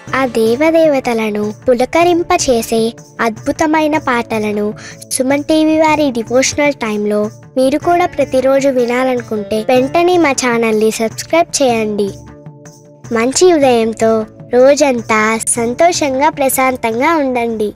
ఆ దేవదేవతలను పులకరింపచేసే అద్భుతమైన పాటలను సుమన్ టీవీ వారి డివోషనల్ టైంలో మీరు కూడా ప్రతిరోజు వినాలనుకుంటే వెంటనే మా ఛానల్ని సబ్స్క్రైబ్ చేయండి మంచి ఉదయంతో రోజంతా సంతోషంగా ప్రశాంతంగా ఉండండి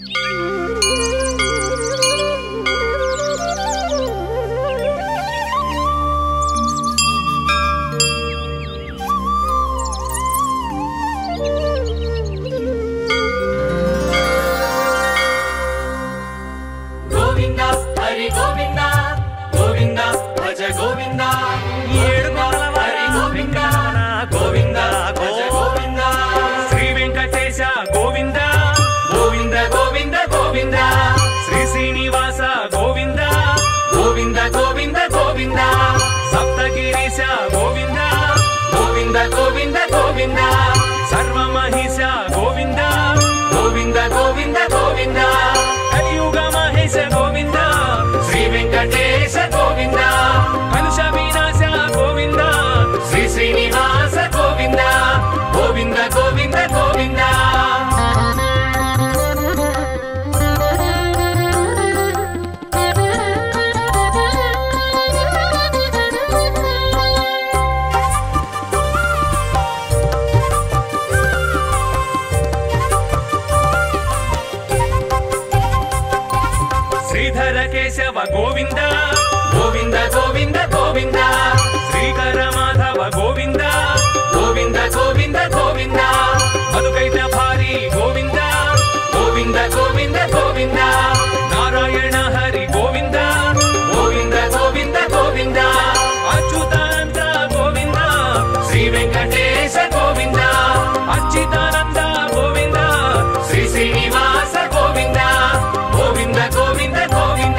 గోవింద హరి గోవింద గోవింద భజ గోవింద ఏడు గోడల హరి గోవింద గోవింద భజ గోవింద శ్రీ వెంకటేశ గోవింద గోవింద గోవింద గోవింద శ్రీ శ్రీనివాస గోవింద గోవింద గోవింద గోవింద సప్తగిరీశ గోవింద గోవింద గోవింద గోవింద సర్వమహిష గోవింద గోవింద గోవింద గోవింద కలియుగ మహేశ గోవింద శ్రీ వెంకటేశ గోవింద కలుష వినాశ గోవింద శ్రీ శ్రీనివాస గోవింద గోవింద గోవింద గోవింద శ్రీధర కేశవ గోవింద గోవింద గోవింద గోవింద శ్రీకర మాధవ గోవింద గోవింద గోవింద గోవింద మధుకైట భారీ గోవింద గోవింద గోవింద గోవింద నారాయణ హరి గోవింద గోవింద గోవింద గోవింద అచ్యుతానంద గోవింద శ్రీ వెంకటేశ గోవింద అచ్యుతానంద గోవింద శ్రీ శ్రీనివాస గోవింద గోవింద గోవింద గోవింద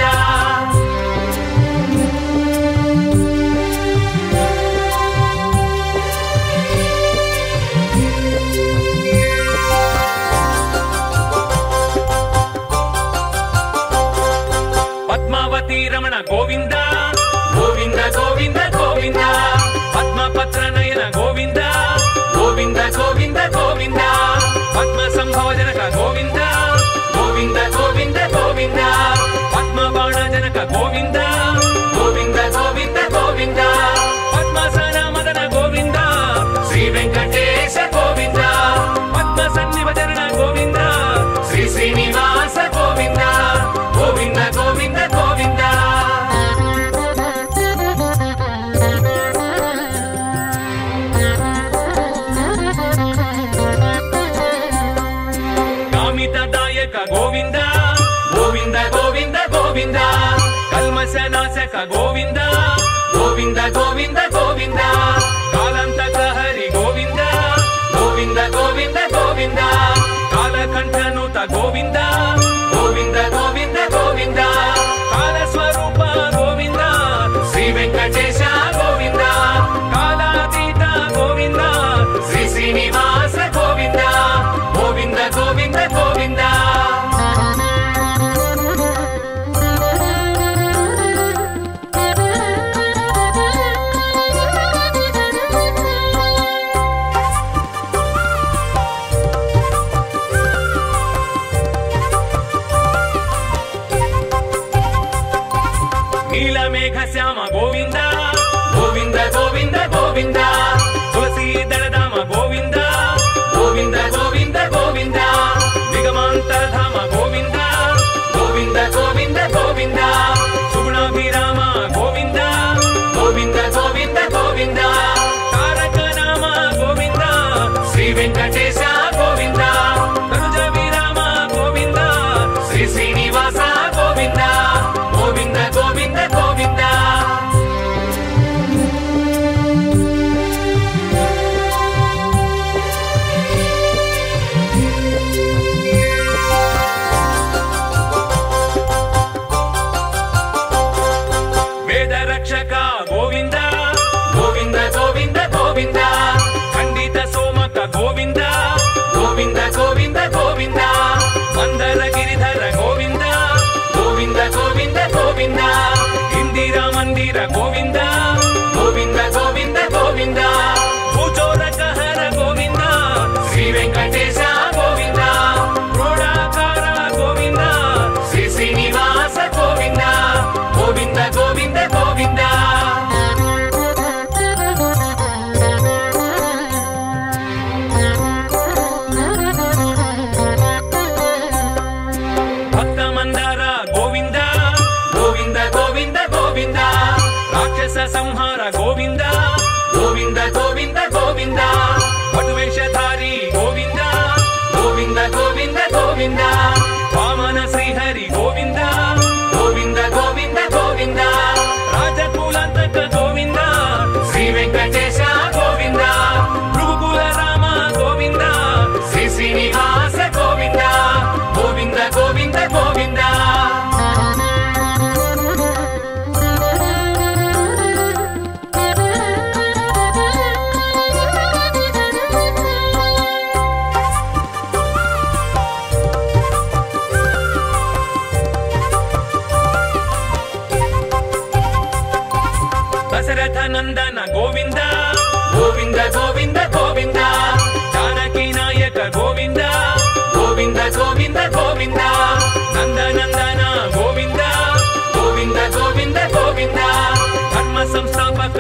పద్మావతి రమణ గోవింద గోవింద గోవింద గోవింద పద్మపత్ర నయన గోవింద గోవింద గోవింద గోవింద పద్మ సంభవ జనక గోవింద గోవింద గోవింద గోవింద పద్మ బాణ జనక గోవింద గోవింద గోవింద గోవింద పద్మసన మదన గోవింద శ్రీ వెంకటేశ గోవింద పద్మ సన్నిభజన గోవింద శ్రీ శ్రీనివాస గోవింద గోవింద గోవింద గోవింద కామిత దాయక గోవింద గోవింద గోవింద గోవింద కల్మశ నాశక గోవింద గోవింద గోవింద గోవింద కాలంతక హరి గోవింద గోవింద గోవింద గోవింద కాలకంఠనుత గోవింద గోవింద గోవింద గోవింద కాల స్వరూప గోవింద శ్రీ వెంకటేశ గోవింద కాలాతీత గోవింద శ్రీ శ్రీనివాస గోవింద గోవింద గోవింద గోవింద నీలమేఘ శ్యామ గోవింద గోవింద గోవింద గోవింద తులసీ దళధామ గోవింద గోవింద గోవింద గోవింద నిగమాంతరధామ గోవింద గోవింద గోవింద గోవింద సుగుణాభిరామ గోవింద గోవింద గోవింద గోవింద తారక నామ గోవింద శ్రీ వెంకటేశ గోవింద తనుజ విరామ గోవింద శ్రీ శ్రీనివాస గోవింద గోవింద గోవింద గోవింద వేద రక్షక గోవింద గోవింద గోవింద గోవింద ఖండిత సోమక గోవింద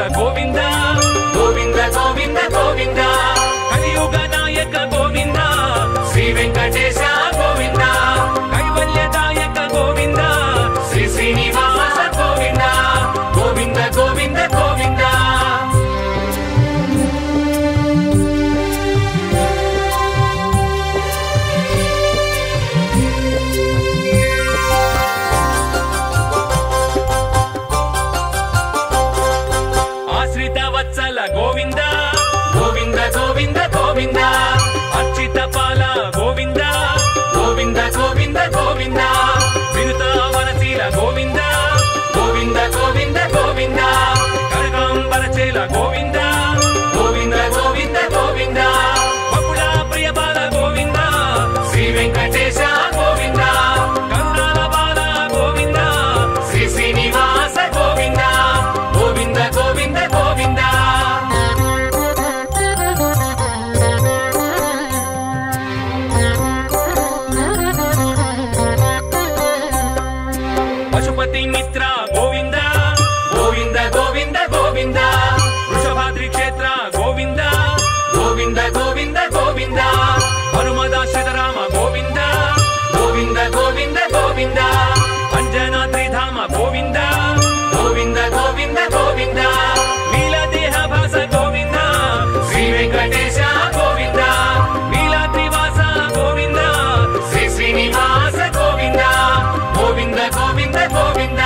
గోవింద గోవింద గోవింద గోవింద కలియుగ నాయక గోవింద శ్రీ వెంకటేశ గోవింద కైవల్యదాయక గోవింద శ్రీ శ్రీనివాస గోవింద గోవింద గోవింద గోవింద ఆశ్రిత వత్సల గోవింద గోవింద గోవింద గోవింద అర్చిత పాల గోవింద గోవింద గోవింద గోవింద వినుత వనశీల గోవింద గోవింద గోవింద గోవింద కనకాంబరచేల గోవింద గోవింద గోవింద గోవింద బకుళ ప్రియబాల గోవింద శ్రీ వెంకటేశ గోవింద కరుణాల బాల గోవింద శ్రీ శ్రీనివాస గోవింద గోవింద గోవింద గోవింద పశుపతి మిత్ర గోవింద గోవింద గోవింద గోవింద వృషభాద్రి క్షేత్ర గోవింద గోవింద గోవింద గోవింద హనుమదాశ్రితరామ గోవింద గోవింద గోవింద గోవింద అంజనాద్రిధామ గోవింద గోవింద గోవింద గోవింద నీలదేహ భాస గోవింద శ్రీ వెంకటేశ గోవింద నీలాద్రివాస గోవింద శ్రీ శ్రీనివాస గోవింద గోవింద గోవింద గోవింద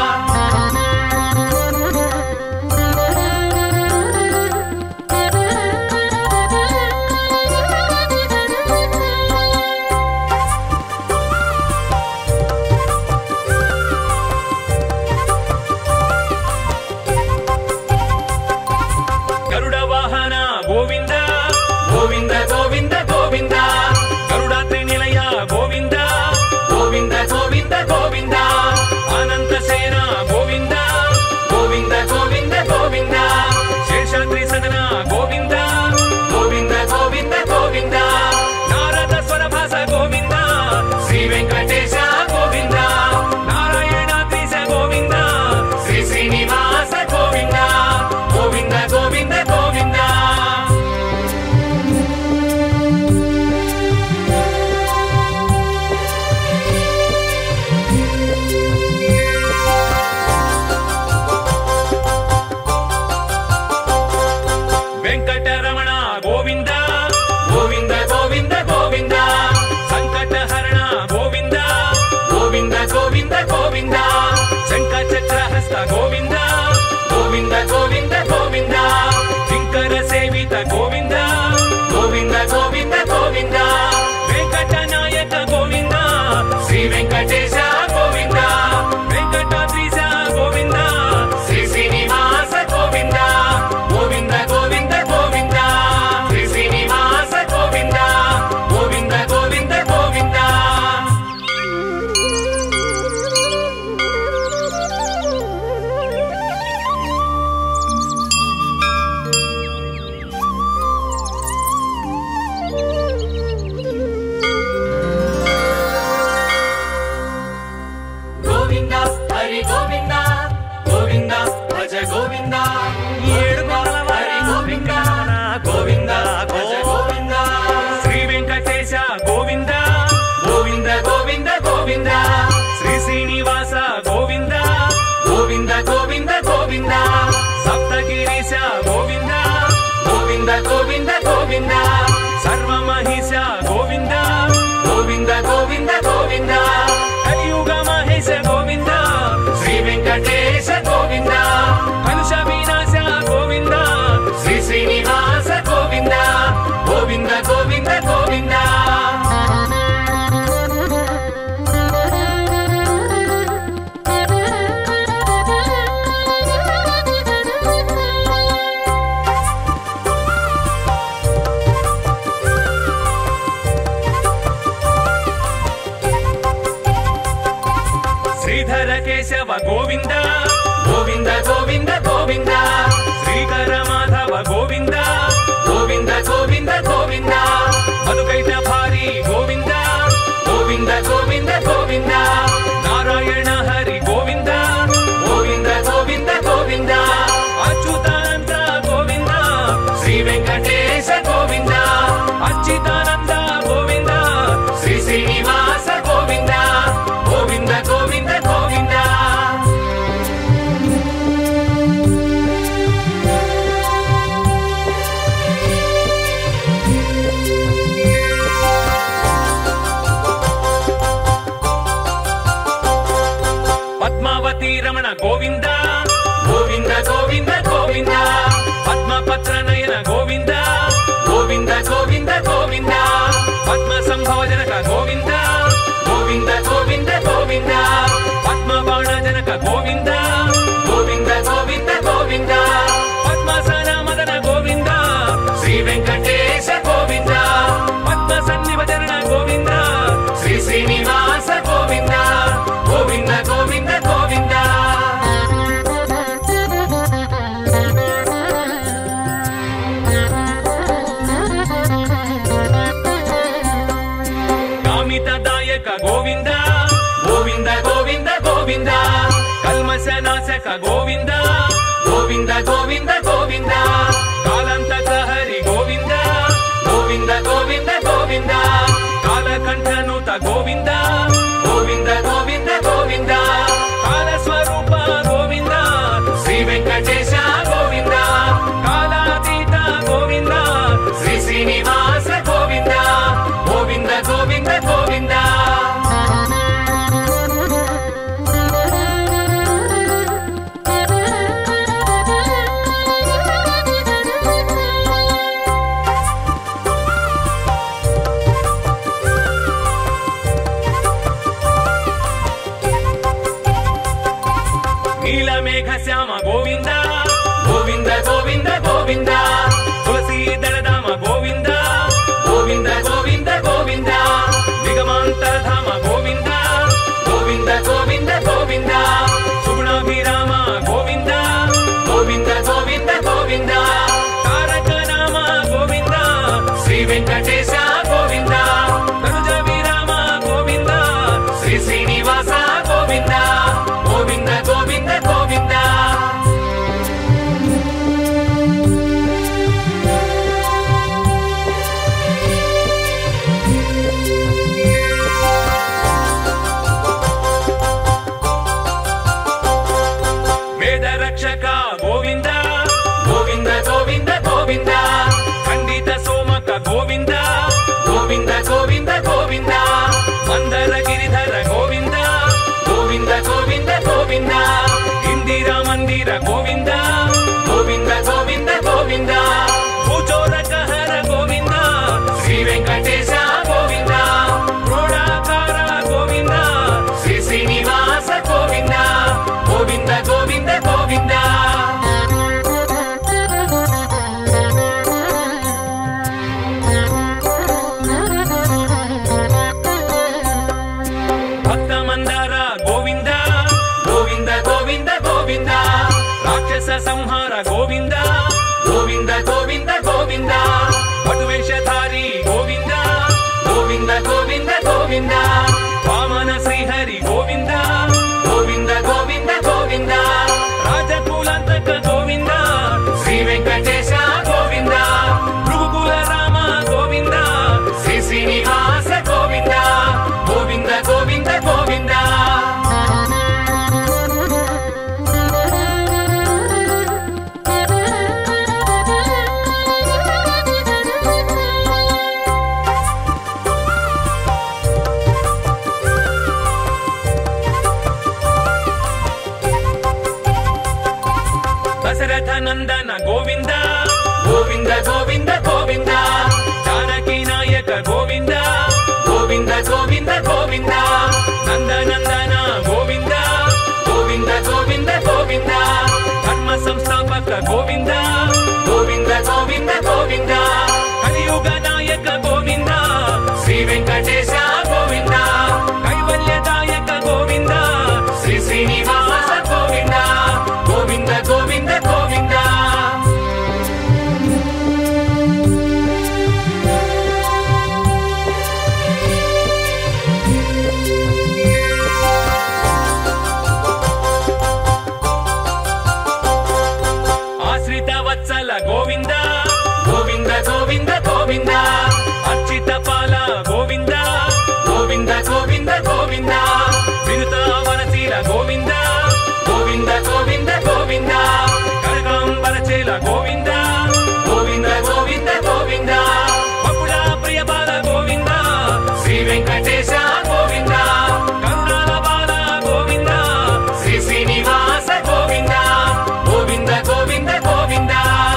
గరుడ వాహన గోవింద గోవింద గోవింద గోవింద గరుడాద్రి నిలయ గోవింద గోవింద గోవింద గోవింద అనంత సేన గోవింద గోవింద గోవింద గోవింద శేషాద్రి సదన గోవింద గోవింద గోవింద గోవింద నారద స్వర భాస గోవింద శ్రీ వెంకటేశ గోవింద నారాయణాద్రీశ గోవింద శ్రీ శ్రీనివాస గోవింద గోవింద గోవింద గోవింద వెంకటరమణ గోవింద గోవింద గోవింద గోవింద సంకటహరణ గోవింద గోవింద గోవింద గోవింద శంఖ చక్రహస్త గోవింద గోవింద గోవింద గోవింద కింకర సేవిత గోవింద గోవింద గోవింద గోవింద వెంకట నాయక గోవింద శ్రీ వెంకటేశ గోవింద వెంకటాద్రీశ గోవింద శ్రీ శ్రీనివాస గోవింద గోవింద గోవింద గోవింద శ్రీ శ్రీనివాస గోవింద గోవింద గోవింద గోవింద గోవింద హరి గోవింద గోవింద భజ గోవింద ఏడు కొండల వాడ హరి గోవింద గోవింద భజ గోవింద శ్రీ వెంకటేశ గోవింద గోవింద గోవింద గోవింద శ్రీ శ్రీనివాస గోవింద గోవింద గోవింద గోవింద సప్తగిరీశ గోవింద గోవింద గోవింద గోవింద సర్వమహిష గోవింద గోవింద గోవింద గోవింద కలియుగ మహేశ గోవింద శ్రీ వెంకటేశ గోవింద కలుష వినాశ గోవింద శ్రీ శ్రీనివాస గోవింద గోవింద గోవింద గోవింద శ్రీధర కేశవ గోవింద గోవింద గోవింద గోవింద శ్రీకర మాధవ గోవింద గోవింద గోవింద గోవింద మధుకైట భారీ గోవింద గోవింద గోవింద గోవింద నారాయణ హరి గోవింద గోవింద గోవింద గోవింద అచ్యుత గోవింద గోవింద గోవింద కాలంతక హరి గోవింద గోవింద గోవింద గోవింద కాలకంఠనుత గోవింద గోవింద గోవింద గోవింద కాల స్వరూప గోవింద శ్రీ వెంకటేశ గోవింద కాలాతీత గోవింద శ్రీ శ్రీనివాస గోవింద గోవింద గోవింద గోవింద నీలమేఘ శ్యామ గోవింద గోవింద గోవింద గోవింద తులసీ దళధామ గోవింద గోవింద గోవింద గోవింద నిగమాంతరధామ గోవింద గోవింద గోవింద గోవింద సుగుణాభిరామ గోవింద గోవింద గోవింద గోవింద తారక నామ గోవింద శ్రీ వెంకటేశ గోవింద తనుజ విరామ గోవింద శ్రీ శ్రీనివాస గోవింద గోవింద గోవింద గోవింద వేద రక్షక గోవింద గోవింద గోవింద గోవింద ఖండిత సోమక గోవింద గోవింద గోవింద గోవింద మందర గిరిధర గోవింద గోవింద గోవింద గోవింద ఇందిరా మందిర గోవింద గోవింద గోవింద గోవింద భూచోరక హర గోవింద శ్రీ వెంకటేశ గోవింద క్రోడాకార గోవింద శ్రీ శ్రీనివాస గోవింద గోవింద గోవింద గోవింద భక్త మందార గోవింద గోవింద గోవింద గోవింద రాక్షస సంహార గోవింద గోవింద గోవింద గోవింద పటువేషధారి గోవింద గోవింద గోవింద గోవింద వామన శ్రీహరి గోవింద గోవింద గోవింద గోవింద రాజకులంతక గోవింద శ్రీ వెంకటేశ గోవింద భృగుకుల రామ గోవింద శ్రీ శ్రీనివాస గోవింద గోవింద గోవింద గోవింద దశరథ నందన గోవింద గోవింద గోవింద గోవింద జానకి నాయక గోవింద గోవింద గోవింద గోవింద నందనందన గోవింద గోవింద గోవింద గోవింద ధర్మ సంస్థాపక గోవింద గోవింద గోవింద గోవింద కలియుగ నాయక గోవింద శ్రీ వెంకటేశ గోవింద కైవల్యదాయక గోవింద శ్రీ శ్రీనివాస గోవింద గోవింద గోవింద గోవింద ఆశ్రిత వత్సల గోవింద గోవింద గోవింద గోవింద అర్చిత పాల గోవింద గోవింద గోవింద గోవింద వినుత వనశీల గోవింద గోవింద గోవింద గోవింద కనకాంబరచేల గోవింద గోవింద గోవింద గోవింద బహుళ ప్రియబాల గోవింద శ్రీ వెంకటేశ గోవింద కరుణాల బాల గోవింద శ్రీ శ్రీనివాస గోవింద గోవింద గోవింద గోవింద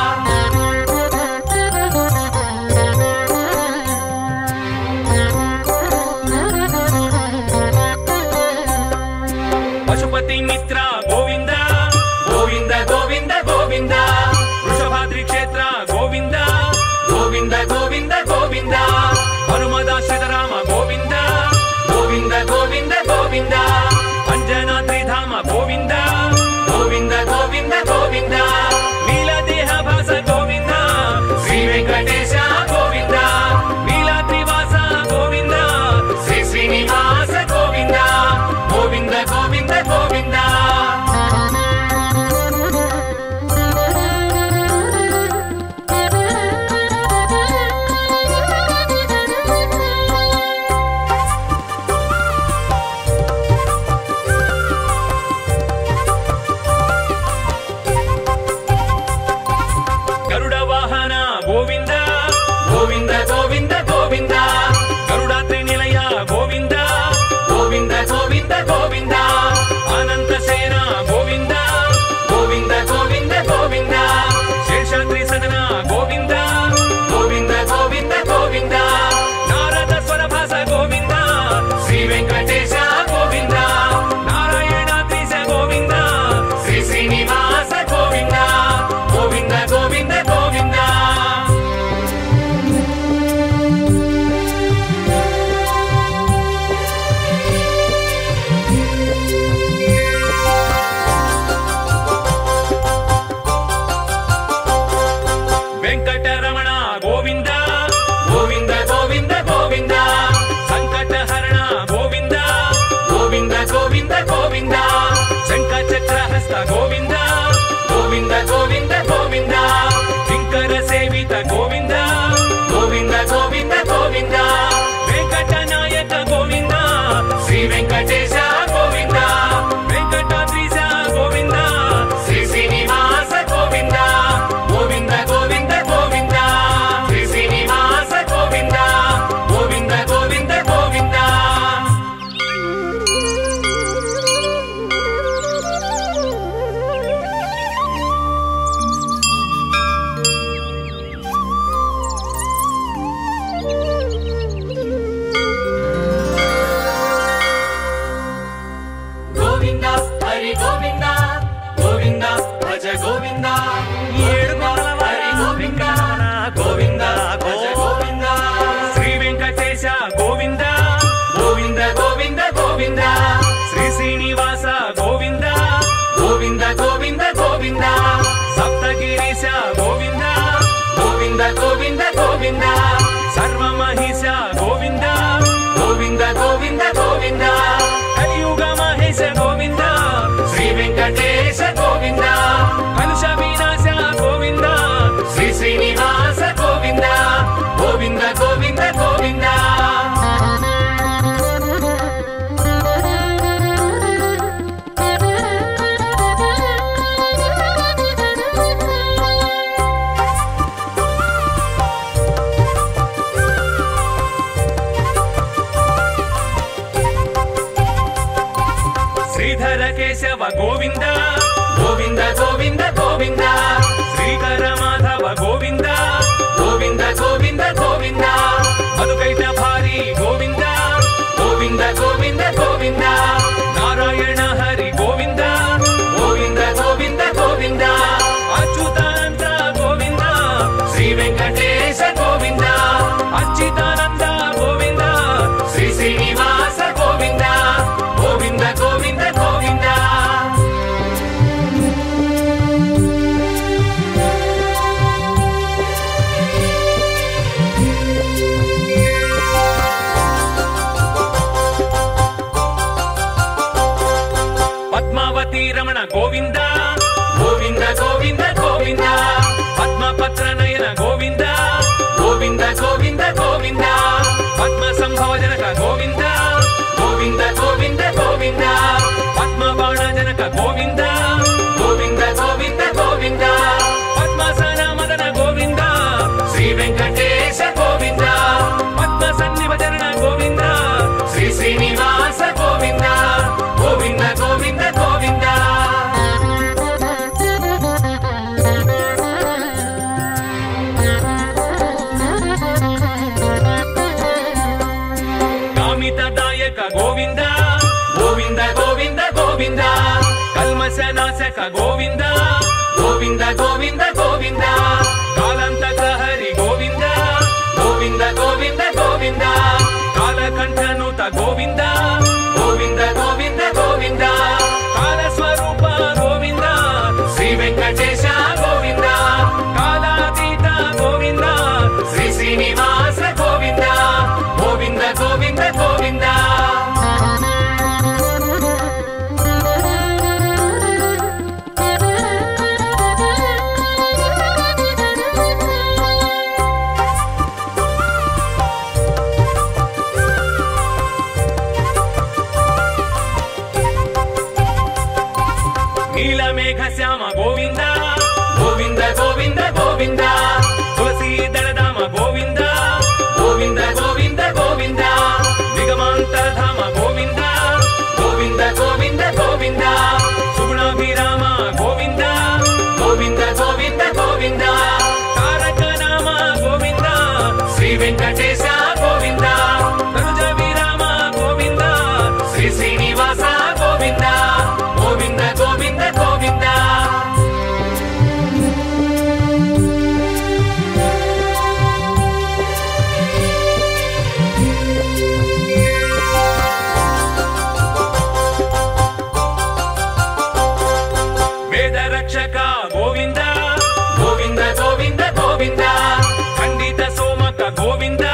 పశుపతి మిత్ర గోవింద గోవింద గోవింద గోవింద వృషభాద్రి క్షేత్ర గోవింద గోవింద గోవింద గోవింద హనుమదాశ్రిత రామ గోవింద గోవింద గోవింద గోవింద అంజనాద్రిధామ గోవింద గోవింద గోవింద గోవింద నీలదేహ భాస గోవింద శ్రీ వెంకటేశ గోవింద నీలాద్రివాస గోవింద శ్రీ శ్రీనివాస గోవింద గోవింద గోవింద గోవింద గోవింద గోవింద గోవింద సంకటహరణ గోవింద గోవింద గోవింద గోవింద శంఖ చక్రహస్త గోవింద గోవింద గోవింద గోవింద కింకర సేవిత గోవింద గోవింద గోవింద గోవింద వెంకట నాయక గోవింద శ్రీ వెంకటేశ గోవింద వెంకటాద్రీశ గోవింద శ్రీ శ్రీనివాస గోవింద గోవింద గోవింద గోవింద శ్రీ శ్రీనివాస గోవింద గోవింద గోవింద గోవింద గోవింద హరి గోవింద గోవింద భజ గోవింద ఏడు హరి గోవింద గోవింద భజ గోవింద శ్రీ వెంకటేశ గోవింద గోవింద గోవింద గోవింద శ్రీ శ్రీనివాస గోవింద గోవింద గోవింద గోవింద సప్తగిరీశ గోవింద గోవింద గోవింద గోవింద సర్వమహిష గోవింద గోవింద గోవింద గోవింద కలియుగ మహేశ గోవింద శ్రీ వెంకటేశ గోవింద కలుష వినాశ గోవింద శ్రీ శ్రీనివాస గోవింద గోవింద గోవింద గోవింద శ్రీధర కేశవ గోవింద గోవింద గోవింద గోవింద శ్రీకర మాధవ గోవింద గోవింద గోవింద గోవింద మధుకైట భారీ గోవింద గోవింద గోవింద గోవింద నారాయణ హరి గోవింద గోవింద గోవింద గోవింద అచ్యుతానంద గోవింద శ్రీ వెంకటేశ గోవింద అచ్యుతానంద గోవింద శ్రీ శ్రీనివాస గోవింద గోవింద గోవింద గోవింద పద్మావతి రమణ గోవింద గోవింద గోవింద గోవింద పద్మపత్ర నయన గోవింద గోవింద గోవింద గోవింద పద్మ సంభవ జనక గోవింద గోవింద గోవింద గోవింద పద్మ బాణ జనక గోవింద గోవింద గోవింద గోవింద పద్మాసన మదన గోవింద శ్రీ వెంకటేశ గోవింద పద్మ సన్నిభజన గోవింద శ్రీ శ్రీనివాస గోవింద గోవింద గోవింద గోవింద కామిత దాయక గోవింద గోవింద గోవింద గోవింద కల్మశ నాశక గోవింద గోవింద గోవింద గోవింద కాలంతక హరి గోవింద గోవింద గోవింద గోవింద కాలకంఠనుత గోవింద గోవింద గోవింద గోవింద కాల స్వరూప గోవింద శ్రీ వెంకటేశ గోవింద కాలాతీత గోవింద శ్రీ శ్రీనివాస గోవింద గోవింద గోవింద గోవింద నీలమేఘ శ్యామ గోవింద గోవింద గోవింద గోవింద తులసీ దళధామ గోవింద గోవింద గోవింద గోవింద నిగమాంతరధామ గోవింద గోవింద గోవింద గోవింద సుగుణాభిరామ గోవింద గోవింద గోవింద గోవింద తారక నామ గోవింద శ్రీ వెంకటేశ గోవింద తనుజ విరామ గోవింద శ్రీ శ్రీనివాస గోవింద గోవింద గోవింద గోవింద వేద రక్షక గోవింద గోవింద గోవింద గోవింద ఖండిత సోమక గోవింద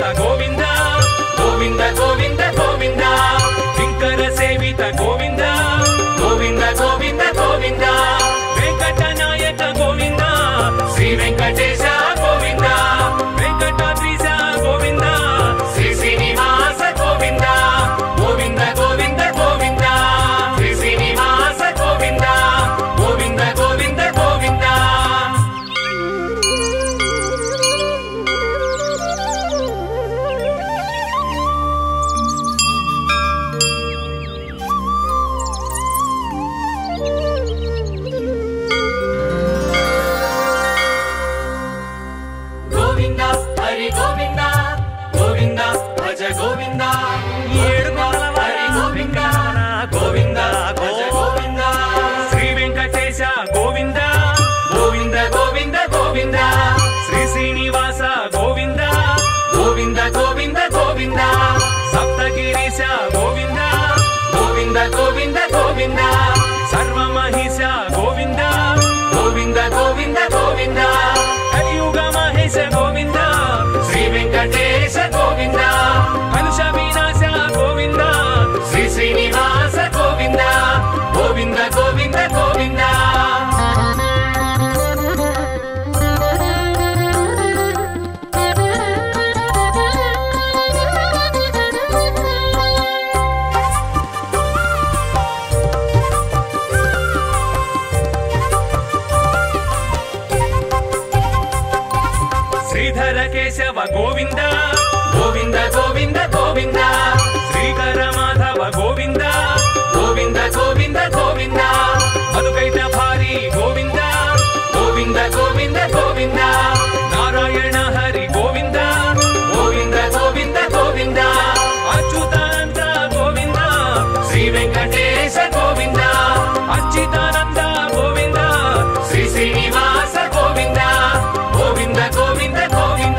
గోవింద గోవింద గోవింద గోవింద శంకర సేవిత గోవింద గోవింద గోవింద గోవింద వెంకట నాయక గోవింద శ్రీ వెంకటేశ గోవింద వెంకటాద్రీశ గోవింద శ్రీ శ్రీనివాస గోవింద గోవింద గోవింద గోవింద శ్రీ శ్రీనివాస గోవింద గోవింద గోవింద గోవింద గోవింద హరి గోవింద గోవింద భజ గోవింద ఏడు కొండల హరి గోవింద గోవింద భజ గోవింద శ్రీ వెంకటేశ గోవింద గోవింద గోవింద గోవింద శ్రీ శ్రీనివాస గోవింద గోవింద గోవింద గోవింద సప్తగిరీశ గోవింద గోవింద గోవింద గోవింద సర్వమహిష గోవింద గోవింద గోవింద గోవింద కలియుగ మహేశ గోవింద శ్రీ వెంకటేశ గోవింద కలుష వినాశ గోవింద శ్రీ శ్రీనివాస గోవింద గోవింద గోవింద గోవింద శ్రీధర కేశవ గోవింద గోవింద గోవింద గోవింద శ్రీకర మాధవ గోవింద గోవింద గోవింద గోవింద మధుకైట భారీ గోవింద గోవింద గోవింద గోవింద నారాయణ హరి గోవింద గోవింద గోవింద గోవింద అచ్యుతానంద గోవింద శ్రీ వెంకటేశ గోవింద అచ్యుతానంద గోవింద శ్రీ శ్రీనివాస గోవింద గోవింద గోవింద గోవింద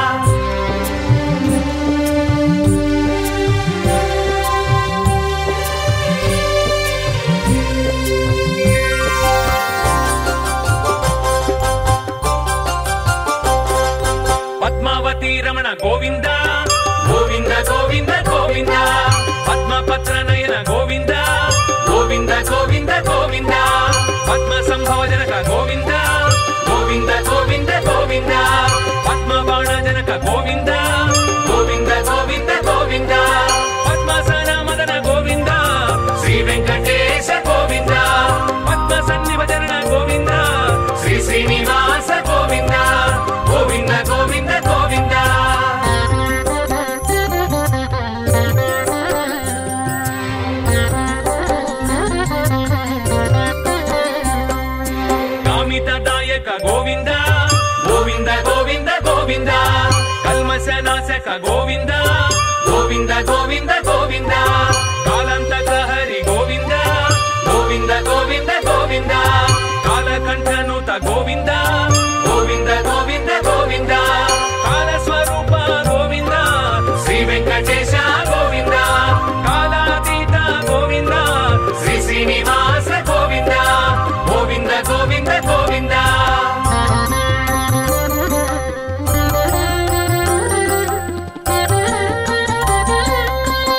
పద్మావతి రమణ గోవింద గోవింద గోవింద గోవింద పద్మపత్ర నయన గోవింద గోవింద గోవింద గోవింద పద్మ సంభవ జనక గోవింద గోవింద గోవింద గోవింద పద్మబాణ జనక గోవింద గోవింద గోవింద గోవింద పద్మాసన మదన గోవింద శ్రీ వెంకటేశ గోవింద పద్మ సన్నిభజన గోవింద శ్రీ శ్రీనివాస గోవింద గోవింద గోవింద గోవింద కామిత దాయక గోవింద గోవింద గోవింద గోవింద కల్మశ నాశక గోవింద గోవింద గోవింద గోవింద కాలంతక హరి గోవింద గోవింద గోవింద గోవింద కాలకంఠనుత గోవింద గోవింద గోవింద గోవింద కాల స్వరూప గోవింద శ్రీ వెంకటేశ గోవింద కాలాతీత గోవింద శ్రీ శ్రీనివాస గోవింద గోవింద గోవింద గోవింద Thank you.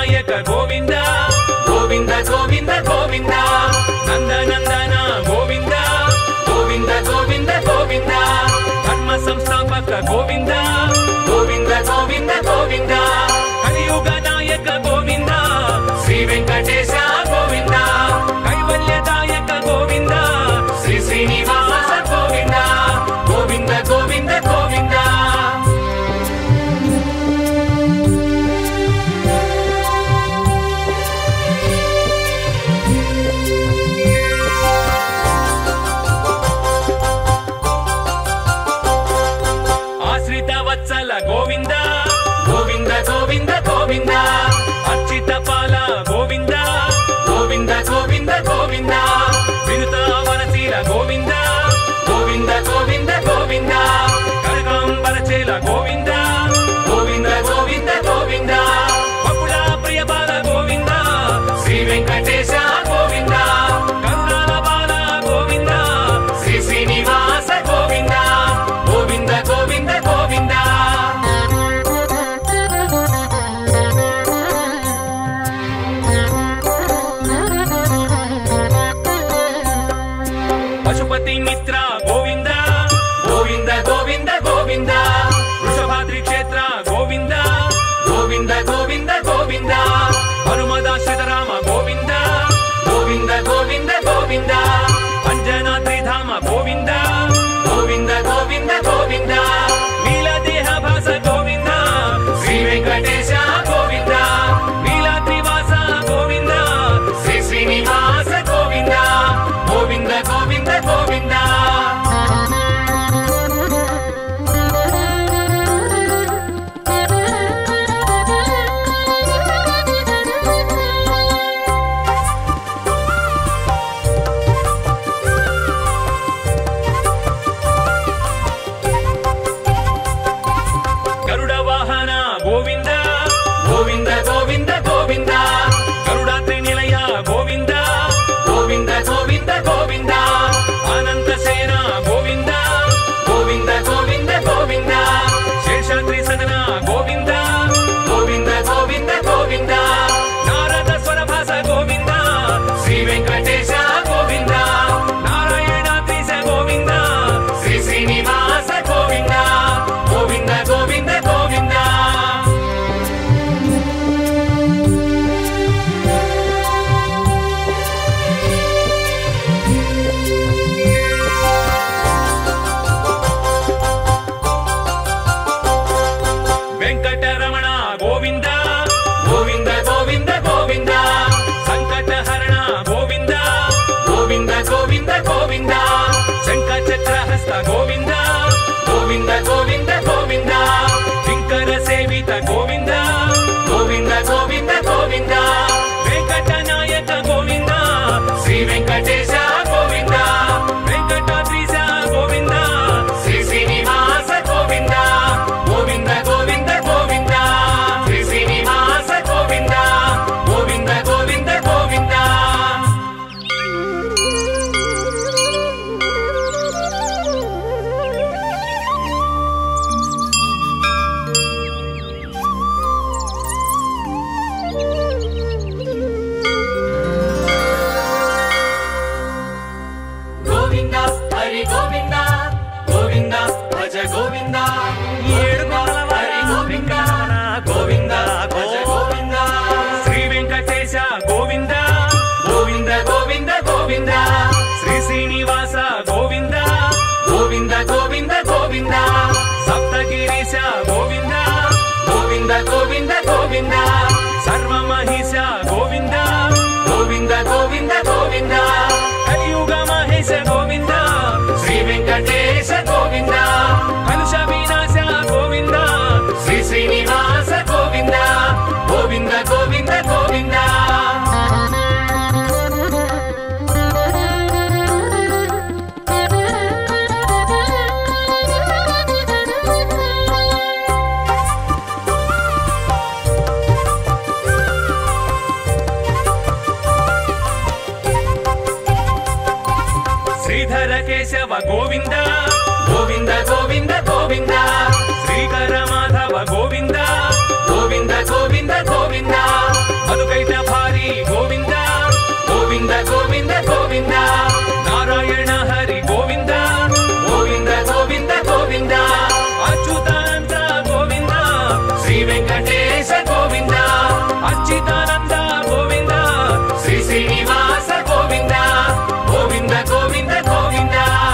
నాయక గోవింద గోవింద గోవింద గోవింద నంద నందన గోవింద గోవింద గోవింద గోవింద ధర్మ సంస్థాపక గోవింద గోవింద గోవింద గోవింద కలియుగ నాయక గోవింద శ్రీ వెంకటేశ గోవింద కైవల్యదాయక గోవింద శ్రీ శ్రీనివాస గోవింద గోవింద గోవింద గోవింద ఆశ్రిత వత్సల గోవింద గోవింద గోవింద గోవింద అర్చిత పాల గోవింద గోవింద గోవింద గోవింద వినుత వనశీల గోవింద గోవింద గోవింద గోవింద కనకాంబరచేల గోవింద గోవింద గోవింద గోవింద బకుళ ప్రియ బాల గోవింద శ్రీ వెంకటేశ గోవింద కరుణాల బాల గోవింద శ్రీ శ్రీనివాస గోవింద గోవింద గోవింద గోవింద పశుపతి మిత్ర గోవింద గోవింద గోవింద గోవింద వృషభాద్రి క్షేత్ర గోవింద గోవింద గోవింద గోవింద హనుమదాశ్రితరామ గోవింద గోవింద గోవింద గోవింద అంజనాద్రి ధామ గోవింద గోవింద గోవింద గోవింద నీలదేహ భాస గోవింద శ్రీ వెంకటేశ గోవింద నీలాద్రివాస గోవింద శ్రీ శ్రీనివాస గోవింద గోవింద గోవింద గోవింద గరుడ వాహన గోవింద గోవింద గోవింద గోవింద గరుడాద్రి నిలయ గోవింద గోవింద గోవింద గోవింద అనంత సేన గోవింద గోవింద గోవింద గోవింద శేషాద్రి సదన గోవింద గోవింద గోవింద గోవింద నారద స్వరభాస గోవింద శ్రీ వెంకటేశ గోవింద నారాయణాద్రీశ గోవింద శ్రీ శ్రీనివాస గోవింద గోవింద గోవింద గోవింద వెంకటరమణ గోవింద గోవింద గోవింద గోవింద సంకటహరణ గోవింద గోవింద గోవింద గోవింద శంఖ చక్రహస్త గోవింద గోవింద గోవింద గోవింద కింకర సేవిత గోవింద గోవింద గోవింద గోవింద వెంకట నాయక గోవింద శ్రీ వెంకటేశ గోవింద వెంకటాద్రీశ గోవింద శ్రీ శ్రీనివాస గోవింద గోవింద గోవింద గోవింద శ్రీ శ్రీనివాస గోవింద గోవింద గోవింద గోవింద గోవింద హరి గోవింద గోవింద భజ గోవింద ఏడు హరి గోవింద గోవింద భజ గోవింద శ్రీ వెంకటేశ గోవింద గోవింద గోవింద గోవింద శ్రీ శ్రీనివాస గోవింద గోవింద గోవింద గోవింద సప్తగిరీశ గోవింద గోవింద గోవింద గోవింద సర్వమహిష గోవింద గోవింద గోవింద గోవింద కలియుగ మహేశ గోవింద శ్రీ వెంకటేశ గోవింద కలుష వినాశ గోవింద శ్రీ శ్రీనివాస గోవింద గోవింద గోవింద గోవింద శ్రీధర కేశవ గోవింద గోవింద గోవింద గోవింద శ్రీకర మాధవ గోవింద గోవింద గోవింద గోవింద మధుకైట భారీ గోవింద గోవింద గోవింద గోవింద నారాయణ హరి గోవింద గోవింద గోవింద గోవింద అచ్యుతానంద గోవింద శ్రీ వెంకటేశ గోవింద అచ్యుతానంద గోవింద శ్రీ శ్రీనివాస గోవింద గోవింద గోవింద గోవింద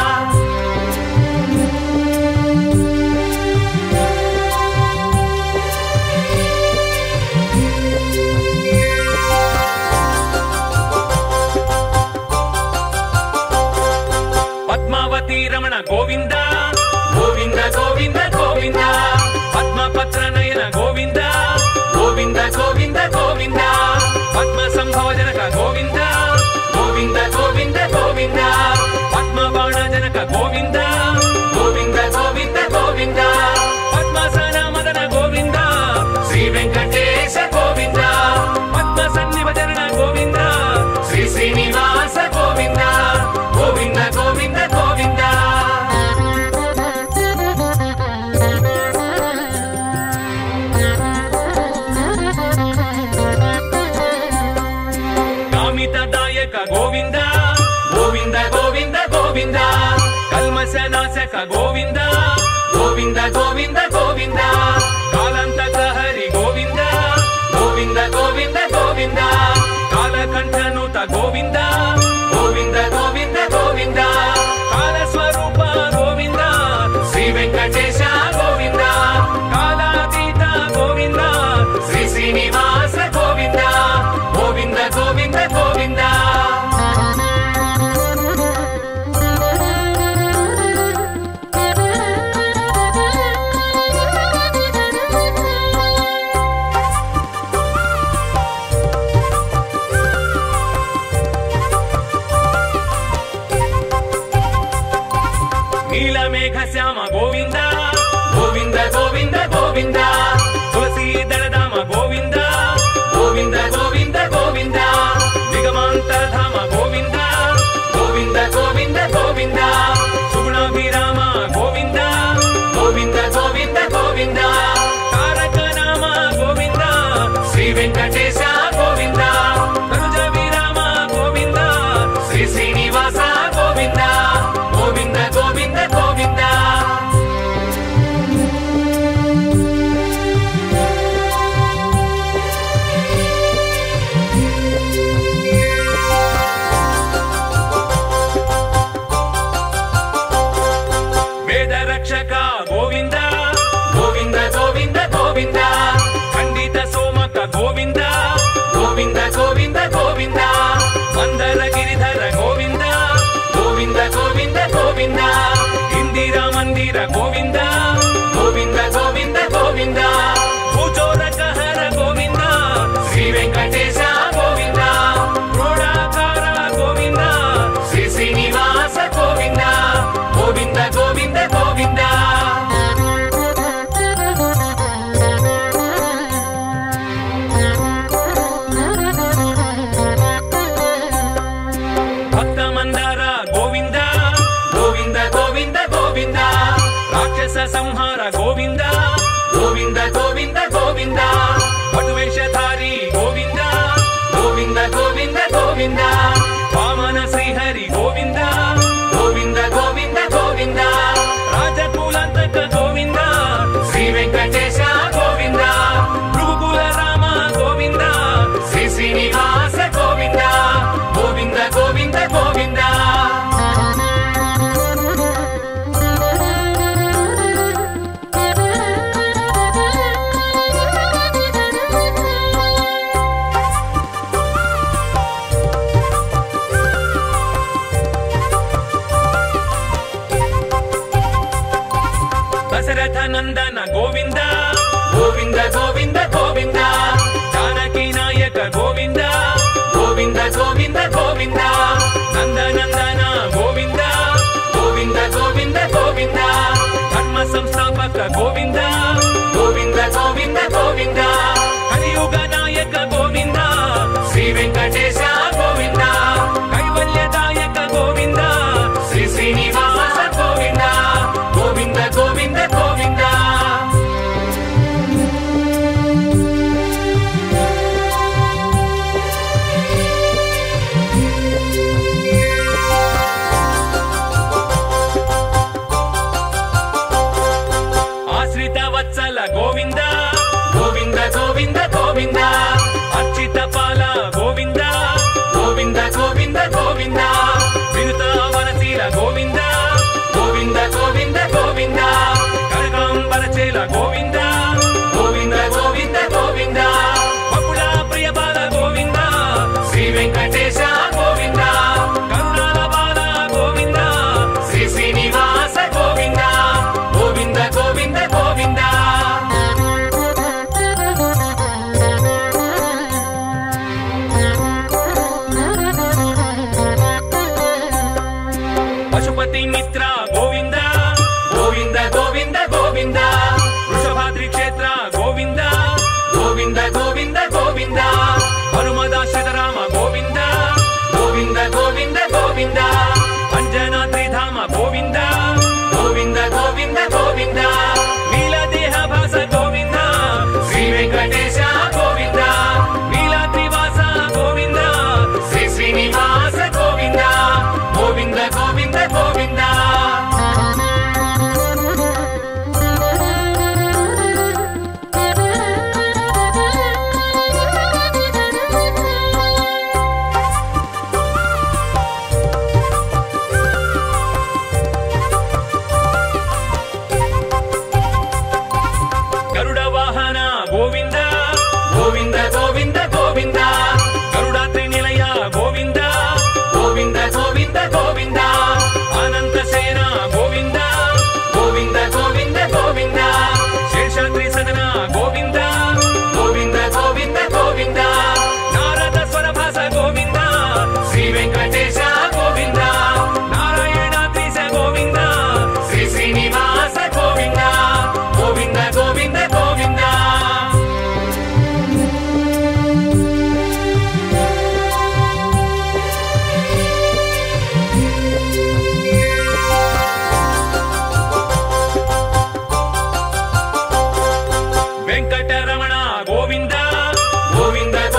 పద్మావతి రమణ గోవింద గోవింద గోవింద గోవింద పద్మపత్ర నయన గోవింద గోవింద గోవింద గోవింద పద్మ సంభవ జనక గోవింద గోవింద గోవింద గోవింద పద్మ బాణ జనక గోవింద గోవింద గోవింద గోవింద పద్మాసన మదన గోవింద శ్రీ వెంకటేశ గోవింద పద్మ సన్నివచరణ గోవింద శ్రీ శ్రీనివాస గోవింద గోవింద గోవింద గోవింద కామితదాయక గోవింద గోవింద గోవింద గోవింద కల్మశ నాశక గోవింద గోవింద గోవింద గోవింద కాలంతక హరి గోవింద గోవింద గోవింద గోవింద కాలకంఠనుత గోవింద గోవింద గోవింద గోవింద కాలస్వరూప గోవింద శ్రీ వెంకటేశ గోవింద కాలాతీత గోవింద శ్రీ శ్రీనివాస గోవింద గోవింద గోవింద గోవింద నీలమేఘ శ్యామ గోవింద గోవింద గోవింద గోవింద తులసీ దళధామ గోవింద గోవింద గోవింద గోవింద దిగమాంతరధామ గోవింద గోవింద గోవింద గోవింద సుగుణాభిరామ గోవింద గోవింద గోవింద గోవింద తారక నామ గోవింద శ్రీ వెంకటేశ గోవింద తనుజ విరామ గోవింద శ్రీ శ్రీనివాస గోవింద గోవింద గోవింద గోవింద వేద రక్షక గోవింద గోవింద గోవింద గోవింద ఖండిత సోమక గోవింద గోవింద గోవింద గోవింద మందర గిరిధర గోవింద గోవింద గోవింద గోవింద ఇందిరా మందిర గోవింద గోవింద గోవింద గోవింద భూచోరక హర గోవింద శ్రీ వెంకటేశ గోవింద క్రోడాకార గోవింద శ్రీ శ్రీనివాస గోవింద గోవింద గోవింద గోవింద భక్త మందార గోవింద గోవింద గోవింద గోవింద రాక్షస సంహార గోవింద గోవింద గోవింద గోవింద పటువేషధారి గోవింద గోవింద గోవింద గోవింద వామన శ్రీహరి గోవింద గోవింద గోవింద గోవింద రాజకులంతక గోవింద శ్రీ వెంకటేశ గోవింద భృగుకుల రామ గోవింద శ్రీ శ్రీనివాస గోవింద గోవింద గోవింద గోవింద దశరథ నందన గోవింద గోవింద గోవింద గోవింద జానకి నాయక గోవింద గోవింద గోవింద గోవింద నందనందన గోవింద గోవింద గోవింద గోవింద ధర్మ సంస్థాపక గోవింద గోవింద గోవింద గోవింద కలియుగ నాయక గోవింద శ్రీ వెంకటేశ గోవింద కైవల్యదాయక గోవింద శ్రీ శ్రీనివాస గోవింద గోవింద గోవింద గోవింద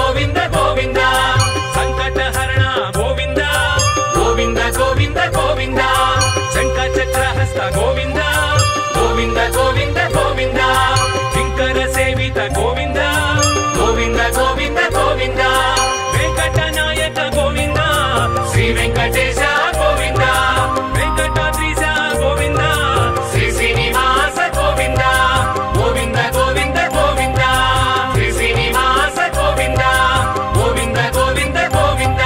గోవింద గోవింద సంకటహరణ గోవింద గోవింద గోవింద గోవింద శంఖ చక్రహస్త గోవింద గోవింద గోవింద గోవింద కింకర సేవిత గోవింద గోవింద గోవింద గోవింద వెంకట నాయక గోవింద శ్రీ వెంకటేశ గోవింద వెంకటాద్రీశ గోవింద శ్రీ శ్రీనివాస గోవింద గోవింద గోవింద గోవింద శ్రీ శ్రీనివాస గోవింద గోవింద గోవింద గోవింద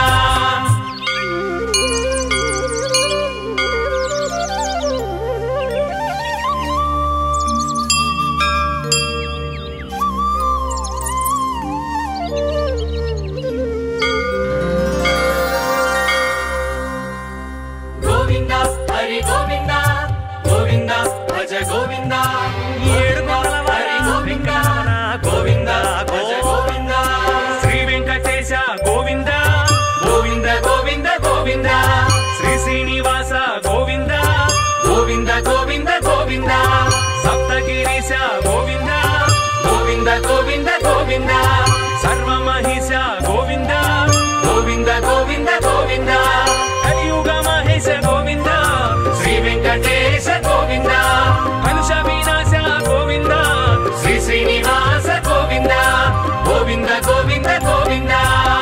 గోవింద హరి గోవింద గోవింద భజ గోవింద ఏడు కొండల వాడ హరి గోవింద గోవింద భజ గోవింద శ్రీ వెంకటేశ గోవింద గోవింద గోవింద గోవింద శ్రీ శ్రీనివాస గోవింద గోవింద గోవింద గోవింద సప్తగిరీశ గోవింద గోవింద గోవింద గోవింద సర్వమహిష గోవింద గోవింద గోవింద గోవింద కలియుగ మహేశ గోవింద శ్రీ వెంకటేశ గోవింద కలుష వినాశ గోవింద శ్రీ శ్రీనివాస గోవింద గోవింద గోవింద గోవింద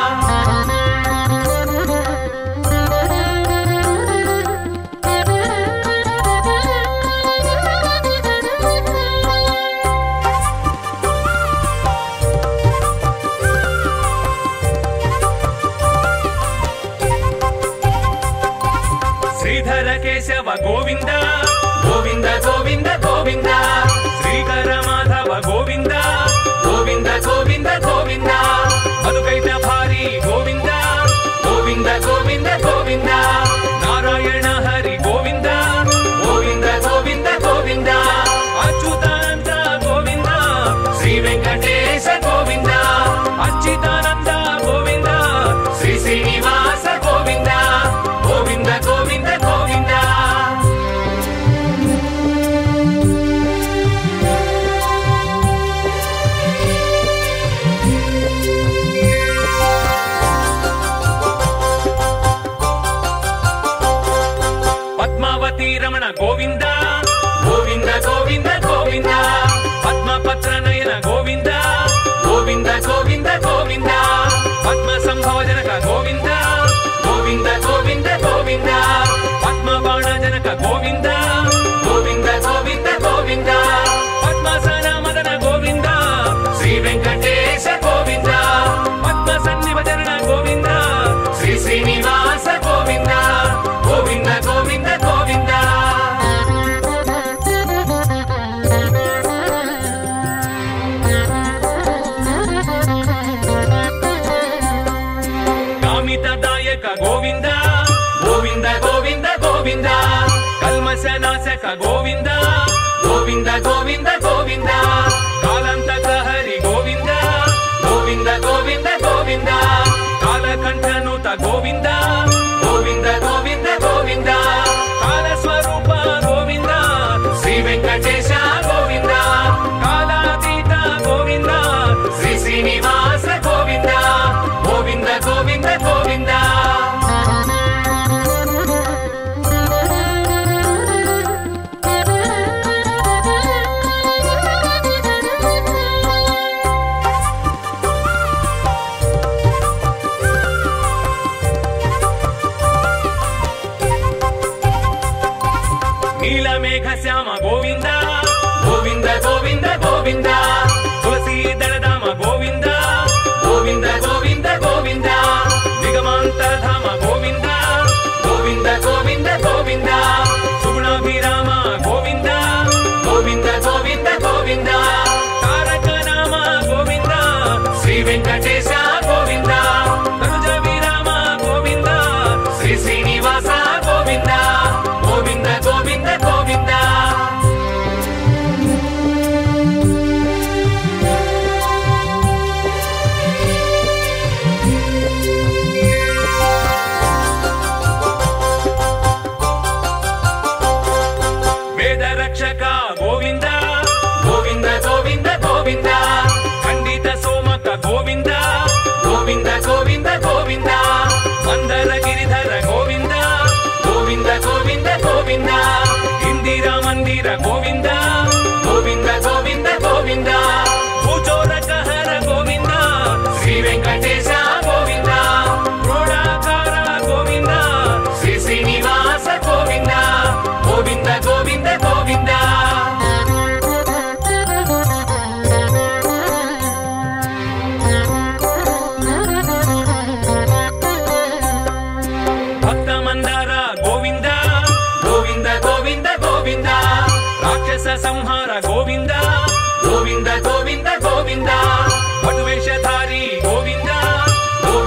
శ్రీధర కేశవ గోవింద గోవింద గోవింద గోవింద శ్రీకర మాధవ గోవింద గోవింద గోవింద గోవింద మధుకైట భారీ గోవింద గోవింద గోవింద గోవింద నారాయణ హరి గోవింద గోవింద గోవింద గోవింద అచ్యుతానంద గోవింద శ్రీ వెంకటేశ గోవింద అచ్యుతానంద గోవింద శ్రీ శ్రీనివాస గోవింద గోవింద గోవింద గోవింద పద్మావతి రమణ గోవింద గోవింద గోవింద గోవింద పద్మపత్ర నయన గోవింద గోవింద గోవింద గోవింద పద్మ సంభవ జనక గోవింద గోవింద గోవింద గోవింద పద్మ బాణ జనక గోవింద గోవింద గోవింద గోవింద పద్మసన మదన గోవింద శ్రీ వెంకటేశ గోవింద పద్మ సన్నిభజన గోవింద శ్రీ శ్రీనివాస గోవింద గోవింద గోవింద గోవింద కామిత దాయక గోవింద గోవింద గోవింద గోవింద కల్మశ నాశక గోవింద గోవింద గోవింద గోవింద కాలంతక హరి గోవింద గోవింద గోవింద గోవింద కాలకంఠనుత గోవింద గోవింద గోవింద గోవింద కాలస్వరూప గోవింద శ్రీ వెంకటేశ గోవింద కాలాతీత గోవింద శ్రీ శ్రీనివాస గోవింద గోవింద గోవింద గోవింద నీలమేఘ శ్యామ గోవింద గోవింద గోవింద గోవింద తులసీ దళధామ గోవింద గోవింద గోవింద గోవింద నిగమాంతరధామ గోవింద గోవింద గోవింద గోవింద సుగుణాభిరామ గోవింద గోవింద గోవింద గోవింద తారక నామ గోవింద శ్రీ వెంకటేశ గోవింద తనుజ విరామ గోవింద శ్రీ శ్రీనివాస గోవింద గోవింద గోవింద గోవింద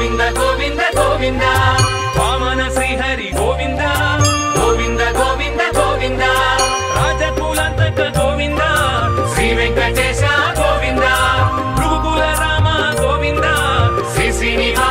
గోవింద గోవింద గోవింద వామన శ్రీహరి గోవింద గోవింద గోవింద గోవింద రాజకులంతక గోవింద శ్రీ వెంకటేశ గోవింద భృగుకుల రామ గోవింద శ్రీ శ్రీనివాస